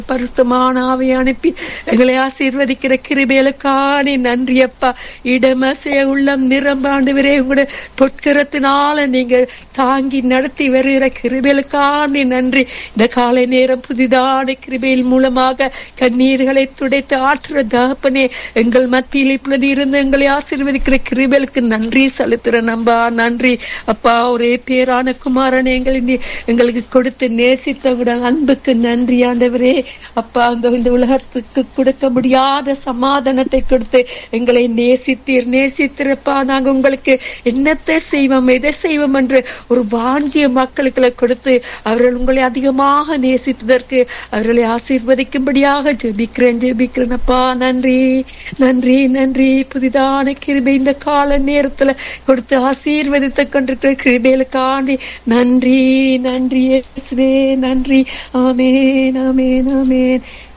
பரிசுத்தமான ஆவியை அனுப்பி எங்களை ஆசீர்வதிக்கிற கிருபேலுக்கானே நன்றி அப்பா இடமசைய உள்ளம் நிரம்ப ஆண்டவரே உங்களுடைய பொற்கரத்தினால நீங்க தாங்கி நடத்தி வருகிற கிருபேலுக்கானே நன்றி இந்த காலை நேரம் புதிதான கிருபையில் மூலமாக கண்ணீர்களை துடைத்து ஆற்றுற தகப்பனே எங்கள் மத்தியில் இப்பொழுது இருந்து எங்களை ஆசீர்வதிக்கிற கிருபேலுக்கு நன்றி செலுத்துற நம்பா நன்றி அப்பா ஒரே பேரான குமாரனை எங்களை நீ- எங்களுக்கு கொடுத்து நேசித்த உங்களுடைய அன்புக்கு நன்றி ஆண்டவரே அப்பா அந்த இந்த உலகத்துக்கு கொடுக்க முடியாத சமாதானத்தை கொடுத்து எங்களை நேசித்தீர் நேசித்திருப்பா நாங்க உங்களுக்கு என்னத்தை செய்வோம் எதை செய்வோம் என்று ஒரு வாஞ்சிய மக்களுக்கு கொடுத்து அவர்கள் உங்களை அதிகமாக நேசித்ததற்கு அவர்களை ஆசீர்வதிக்கும்படியாக ஜெபிக்கிறேன் ஜெபிக்கிறேன் அப்பா நன்றி நன்றி நன்றி புதிதான கிருபை இந்த கால நேரத்துல கொடுத்து ஆசீர்வதித்து கொண்டிருக்கிற கிருபைகளுக்காண்டி நன்றி நன்றி இயேசுவே நன்றி ஆமேன் ஆமேன் ஆமேன்